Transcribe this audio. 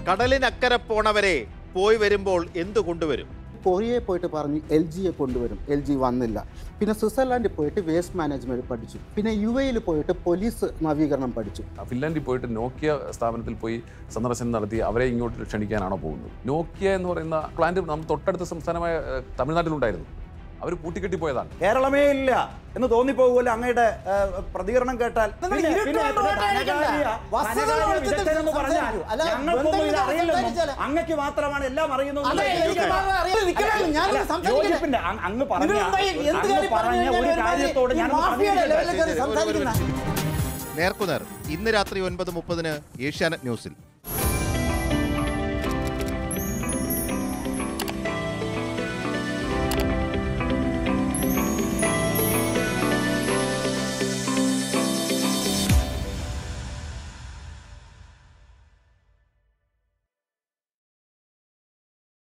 കടലിനക്കരെ പോണവരെ പോയി വരുമ്പോൾ എന്തു കൊണ്ടുവരും കൊറിയയിൽ പോയിട്ട് പറഞ്ഞു എൽ ജിയെ കൊണ്ടുവരും എൽ ജി വന്നില്ല പിന്നെ സ്വിറ്റ്സർലാൻഡിൽ പോയിട്ട് വേസ്റ്റ് മാനേജ്മെന്റ് പഠിച്ചു പിന്നെ യു എയിൽ പോയിട്ട് പോലീസ് നവീകരണം പഠിച്ചു ഫിൻലാൻഡിൽ പോയിട്ട് നോക്കിയ സ്ഥാപനത്തിൽ പോയി സന്ദർശനം നടത്തി അവരെ ഇങ്ങോട്ട് ക്ഷണിക്കാനാണോ പോകുന്നത് നോക്കിയ എന്ന് പറയുന്ന പ്ലാന്റ് നമ്മൾ തൊട്ടടുത്ത സംസ്ഥാനമായ ഏഹ്, തമിഴ്നാട്ടിലുണ്ടായിരുന്നു അവർ പൂട്ടിക്കെട്ടി പോയതാണ് കേരളമേ ഇല്ല എന്ന് തോന്നിപ്പോകുമല്ലോ അങ്ങയുടെ ഏ, പ്രതികരണം കേട്ടാൽ നിങ്ങൾ പിന്നെ- ഇരുട്ട് പിന്നെ- കൊണ്ട് പിന്നെ ഓട്ടാനിക്കണ്ട. ധനകാര്യ- വസ്തുതകൾ ധനകാര്യ വെച്ചിട്ട് വിദഗ്ധനെന്ന് പറഞ്ഞാൽ സംസാരിക്കൂ. അല്ല, ഞങ്ങൾക്കൊന്നും ഇത് ബന്ധമില്ലാതെ അറിയില്ലെന്നും സംസാരിച്ചാല് അങ്ങക്ക് മാത്രമാണ് എല്ലാം അറിയുന്നത് അതെ, എനിക്ക് മാത്രമേ അറിയൂ. നിൽക്കണമല്ലോ. ഞാനൊന്ന് അല്ല, സംസാരിക്കട്ടെ. യോജിപ്പിന്റെ അങ്ങ് അങ്ങ് പറഞ്ഞ ഇതിനുണ്ടായി എന്ത് അങ്ങ് കാര്യം പറഞ്ഞ പറഞ്ഞു ഒരു കഴിഞ്ഞാൽ കാര്യത്തോട് ഈ ഞാൻ മാഫിയയുടെ ലെവലിൽ കയറി സംസാരിക്കുന്ന നേർക്കുനേർ ഇന്ന് രാത്രി ഒൻപത് മുപ്പതിന് ഏഷ്യാനെറ്റ് ന്യൂസിൽ